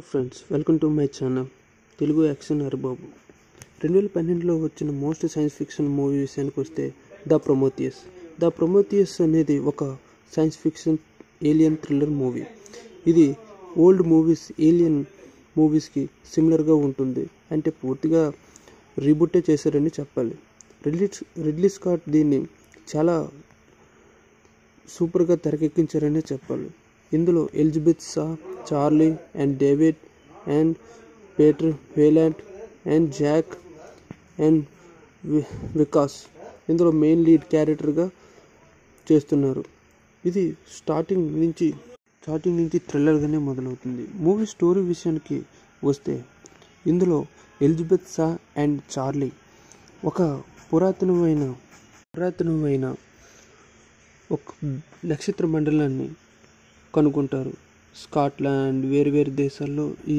friends welcome to my channel Telugu action Haribabu రెండు వేల పన్నెండులో వచ్చిన మోస్ట్ సైన్స్ ఫిక్షన్ మూవీ విషయానికి వస్తే ద ప్రొమోథియస్ ద ప్రొమోథియస్ అనేది ఒక science fiction alien thriller movie ఇది ఓల్డ్ మూవీస్ ఏలియన్ మూవీస్కి సిమిలర్గా ఉంటుంది అంటే పూర్తిగా రీబూటే చేశారని చెప్పాలి రిడ్లీ రిడ్లీ స్కాట్ దీన్ని చాలా సూపర్గా తెరకెక్కించారనే చెప్పాలి ఇందులో Elizabeth Shaw Charlie and David and Peter Weyland and Jack and వి- వికాస్ ఇందులో మెయిన్ లీడ్ క్యారెక్టర్గా చేస్తున్నారు ఇది స్టార్టింగ్ నుంచి స్టార్టింగ్ నుంచి థ్రిల్లర్గానే మొదలవుతుంది మూవీ స్టోరీ విషయానికి వస్తే ఇందులో ఎలిజబెత్ సా అండ్ చార్లీ ఒక పురాతనమైన పురాతనమైన ఒక నక్షత్ర మండలాన్ని కనుక్కుంటారు స్కాట్లాండ్ వేరు వేరు దేశాల్లో ఈ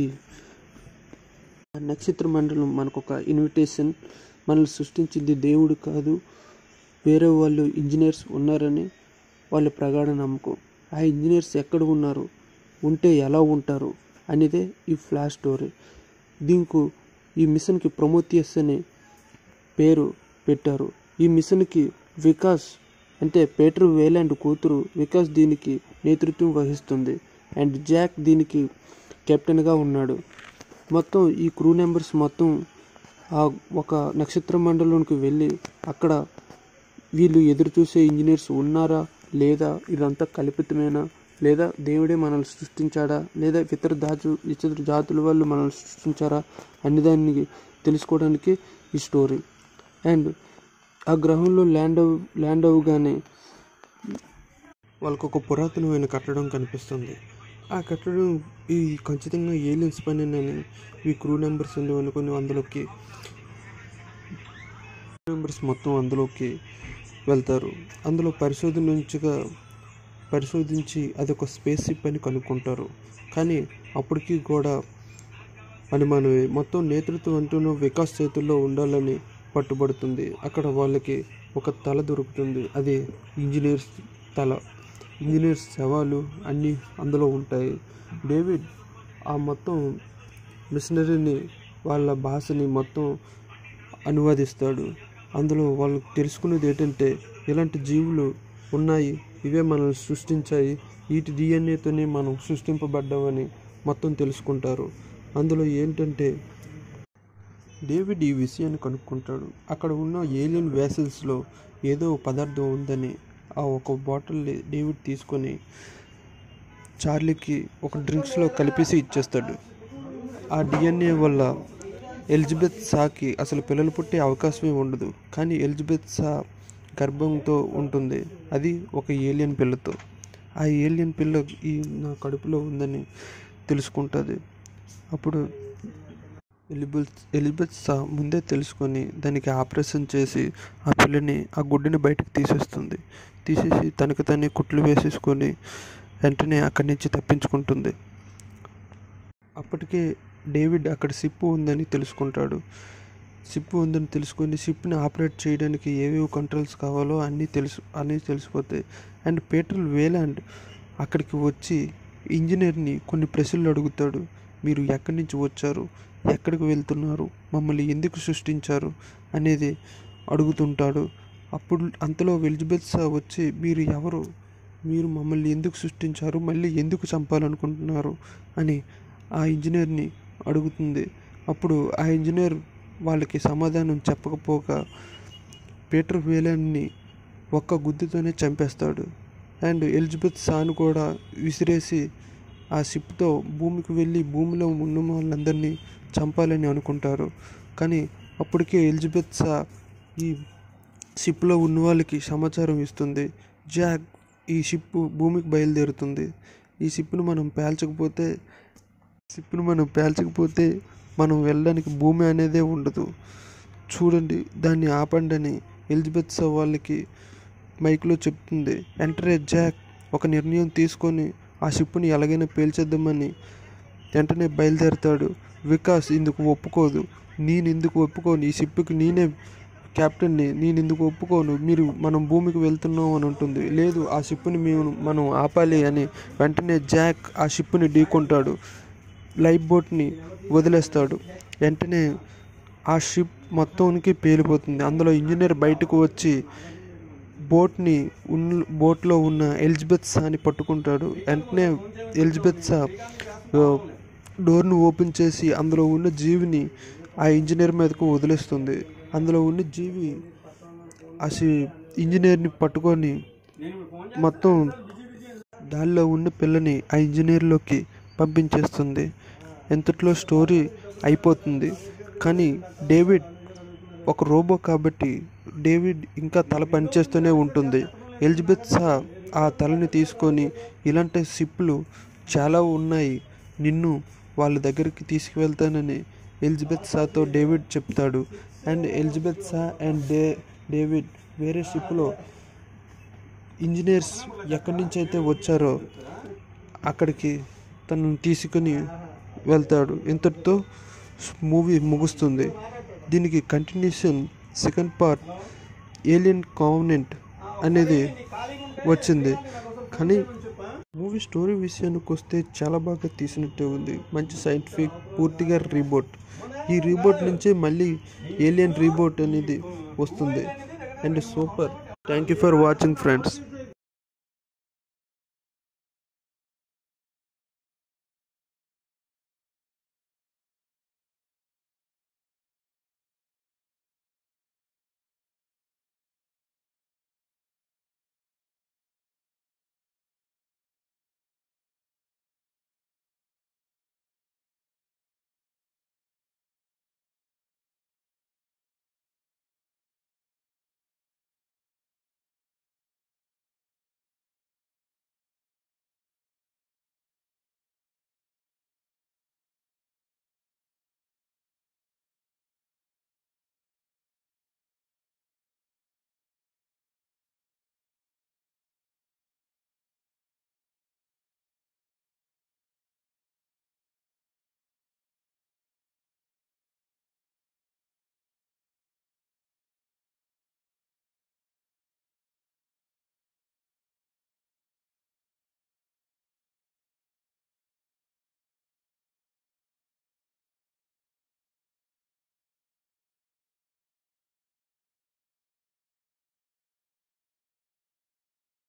ఆ నక్షత్ర మండలం మనకు ఒక ఇన్విటేషన్ మనల్ని సృష్టించింది దేవుడు కాదు వేరే వాళ్ళు ఇంజనీర్స్ ఉన్నారని వాళ్ళ ప్రగాఢ నమ్మకం ఆ ఇంజనీర్స్ ఎక్కడ ఉన్నారు ఉంటే ఎలా ఉంటారు అనేదే ఈ ఫ్లాష్ స్టోరీ దీనికి ఈ మిషన్కి ప్రమోతియస్ అనే పేరు పెట్టారు ఈ మిషన్కి వికాస్ అంటే పీటర్ వేలాండ్ కూతురు వికాస్ దీనికి నేతృత్వం వహిస్తుంది అండ్ జాక్ దీనికి కెప్టెన్గా ఉన్నాడు మొత్తం ఈ క్రూ మెంబర్స్ మొత్తం ఆ ఒక నక్షత్ర మండలంలోకి వెళ్ళి అక్కడ వీళ్ళు ఎదురు చూసే ఇంజనీర్స్ ఉన్నారా లేదా ఇదంతా కల్పితమేనా లేదా దేవుడే మనల్ని సృష్టించాడా లేదా ఇతర దాచు ఇతర జాతుల వాళ్ళు మనల్ని సృష్టించారా అనే దాన్ని తెలుసుకోవడానికి ఈ స్టోరీ అండ్ ఆ గ్రహంలో ల్యాండ్ అవ్ ల్యాండ్ అవ్వగానే వాళ్ళకు ఒక పురాతనమైన కట్టడం కనిపిస్తుంది ఆ కట్టడం ఈ ఖచ్చితంగా ఏలియన్స్ పనేనని ఈ క్రూ నెంబర్స్ ఉండి అనుకుని అందులోకి మెంబర్స్ మొత్తం అందులోకి వెళ్తారు అందులో పరిశోధనించగా పరిశోధించి అదొక స్పేస్ షిప్ అని కనుక్కుంటారు కానీ అప్పటికి కూడా అనుమానమే మొత్తం నేతృత్వం అంటూనూ వికాస్ చేతుల్లో ఉండాలని పట్టుబడుతుంది అక్కడ వాళ్ళకి ఒక తల దొరుకుతుంది అది ఇంజనీర్స్ తల ఇంజనీర్స్ శవాలు అన్నీ అందులో ఉంటాయి డేవిడ్ ఆ మొత్తం మిషనరీని వాళ్ళ భాషని మొత్తం అనువాదిస్తాడు అందులో వాళ్ళు తెలుసుకునేది ఏంటంటే ఇలాంటి జీవులు ఉన్నాయి ఇవే మనల్ని సృష్టించాయి వీటి డిఎన్ఏతోనే మనం సృష్టింపబడ్డామని మొత్తం తెలుసుకుంటారు అందులో ఏంటంటే డేవిడ్ ఈ విషయాన్ని కనుక్కుంటాడు అక్కడ ఉన్న ఏలియన్ వ్యాసల్స్లో ఏదో పదార్థం ఉందని ఆ ఒక బాటిల్ డేవిడ్ తీసుకొని చార్లీకి ఒక డ్రింక్స్లో కలిపేసి ఇచ్చేస్తాడు ఆ డిఎన్ఏ వల్ల ఎలిజబెత్ సాకి అసలు పిల్లలు పుట్టే అవకాశమే ఉండదు కానీ ఎలిజబెత్ సా గర్భంతో ఉంటుంది అది ఒక ఏలియన్ పిల్లతో ఆ ఏలియన్ పిల్ల ఈ నా కడుపులో ఉందని తెలుసుకుంటుంది అప్పుడు ఎలిబెత్ ఎలిజబెత్ సా ముందే తెలుసుకొని దానికి ఆపరేషన్ చేసి ఆ పిల్లని ఆ గుడ్డుని బయటకు తీసేస్తుంది తీసేసి తనకు తనే కుట్లు వేసేసుకొని వెంటనే అక్కడి నుంచి తప్పించుకుంటుంది అప్పటికే డేవిడ్ అక్కడ సిప్పు ఉందని తెలుసుకుంటాడు సిప్పు ఉందని తెలుసుకొని సిప్ని ఆపరేట్ చేయడానికి ఏవేవి కంట్రోల్స్ కావాలో అన్నీ తెలుసు అన్నీ తెలిసిపోతాయి అండ్ పీటర్ వేలాండ్ అక్కడికి వచ్చి ఇంజనీర్ని కొన్ని ప్రశ్నలు అడుగుతాడు మీరు ఎక్కడి నుంచి వచ్చారు ఎక్కడికి వెళ్తున్నారు మమ్మల్ని ఎందుకు సృష్టించారు అనేది అడుగుతుంటాడు అప్పుడు అంతలో ఎలిజబెత్ సా వచ్చి మీరు ఎవరు మీరు మమ్మల్ని ఎందుకు సృష్టించారు మళ్ళీ ఎందుకు చంపాలనుకుంటున్నారు అని ఆ ఇంజనీర్ని అడుగుతుంది అప్పుడు ఆ ఇంజనీర్ వాళ్ళకి సమాధానం చెప్పకపోగా పీటర్ వేలాన్ని ఒక్క గుద్దుతోనే చంపేస్తాడు అండ్ ఎలిజబెత్ సాను కూడా విసిరేసి ఆ షిప్తో భూమికి వెళ్ళి భూమిలో ఉన్న వాళ్ళందరినీ చంపాలని అనుకుంటారు కానీ అప్పటికే ఎలిజబెత్ సా ఈ షిప్లో ఉన్న వాళ్ళకి సమాచారం ఇస్తుంది జాక్ ఈ షిప్ భూమికి బయలుదేరుతుంది ఈ షిప్ను మనం పేల్చకపోతే షిప్ను మనం పేల్చకపోతే మనం వెళ్ళడానికి భూమి అనేదే ఉండదు చూడండి దాన్ని ఆపండి అని ఎలిజబెత్ సా వాళ్ళకి మైక్లో చెప్తుంది వెంటనే జాక్ ఒక నిర్ణయం తీసుకొని ఆ షిప్ని ఎలాగైనా పేల్చేద్దామని వెంటనే బయలుదేరుతాడు వికాస్ ఇందుకు ఒప్పుకోదు నేను ఎందుకు ఒప్పుకోను ఈ షిప్కి నేనే కెప్టెన్ని నేను ఎందుకు ఒప్పుకోను మీరు మనం భూమికి వెళ్తున్నాం అని ఉంటుంది లేదు ఆ షిప్ని మేము మనం ఆపాలి అని వెంటనే జాక్ ఆ షిప్ని ఢీకొంటాడు లైఫ్ బోట్ని వదిలేస్తాడు వెంటనే ఆ షిప్ మొత్తానికి పేలిపోతుంది అందులో ఇంజనీర్ బయటకు వచ్చి బోట్ని ఉన్ బోట్లో ఉన్న ఎలిజబెత్ సాని పట్టుకుంటాడు వెంటనే ఎలిజబెత్ సా ఆ, డోర్ను ఓపెన్ చేసి అందులో ఉన్న జీవిని ఆ ఇంజనీర్ మీదకు వదిలేస్తుంది అందులో ఉన్న జీవి అసి ఇంజనీర్ని పట్టుకొని మొత్తం దానిలో ఉన్న పిల్లని ఆ ఇంజనీర్లోకి పంపించేస్తుంది ఎంతట్లో స్టోరీ అయిపోతుంది కానీ డేవిడ్ ఒక రోబో కాబట్టి డేవిడ్ ఇంకా తల పనిచేస్తూనే ఉంటుంది ఎలిజబెత్ సా ఆ తలని తీసుకొని ఇలాంటి షిప్లు చాలా ఉన్నాయి నిన్ను వాళ్ళ దగ్గరికి తీసుకువెళ్తానని ఎలిజబెత్ సాతో డేవిడ్ చెప్తాడు అండ్ ఎలిజబెత్ సా అండ్ డే డేవిడ్ వేరే షిప్లో ఇంజనీర్స్ ఎక్కడి నుంచి అయితే వచ్చారో అక్కడికి తనను తీసుకుని వెళ్తాడు ఇంతటితో మూవీ ముగుస్తుంది దీనికి continuation second part Alien Covenant అనేది వచ్చింది కానీ మూవీ స్టోరీ విషయానికి వస్తే చాలా బాగా తీసినట్టే ఉంది మంచి సైంటిఫిక్ పూర్తిగా రీబోట్ ఈ రీబోట్ నుంచే మళ్ళీ ఏలియన్ రీబోట్ అనేది వస్తుంది and super thank you for watching friends